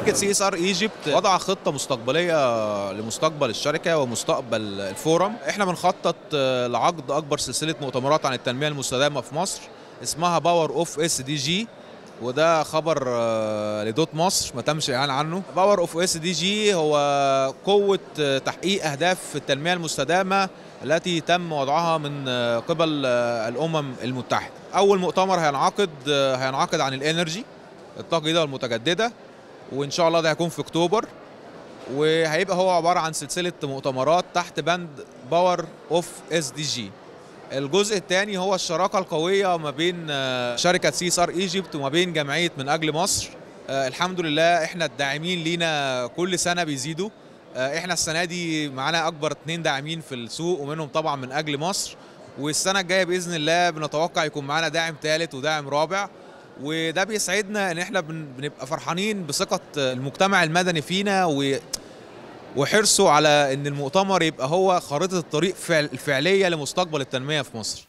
شركه سي اس ار ايجيبت وضع خطه مستقبليه لمستقبل الشركه ومستقبل الفورم احنا بنخطط آه، لعقد اكبر سلسله مؤتمرات عن التنميه المستدامه في مصر اسمها باور اوف اس دي جي وده خبر آه، لدوت مصر ما تمش اعلان عنه باور اوف اس دي جي هو قوه آه، تحقيق اهداف التنميه المستدامه التي تم وضعها من آه، قبل آه، الامم المتحده اول مؤتمر هينعقد آه، هينعقد عن الانرجي الطاقه الجديده والمتجدده وان شاء الله ده هيكون في اكتوبر وهيبقى هو عباره عن سلسله مؤتمرات تحت بند باور اوف اس دي جي الجزء الثاني هو الشراكه القويه ما بين آه، شركه سي اس ار ايجيبت وما بين جمعيه من اجل مصر آه، الحمد لله احنا الداعمين لينا كل سنه بيزيدوا آه، احنا السنه دي معانا اكبر اتنين داعمين في السوق ومنهم طبعا من اجل مصر والسنه الجايه باذن الله بنتوقع يكون معانا داعم ثالث وداعم رابع وده بيسعدنا ان احنا بن- بنبقى فرحانين بثقه المجتمع المدني فينا و وحرصه على ان المؤتمر يبقى هو خارطه الطريق فعل الفعليه لمستقبل التنميه في مصر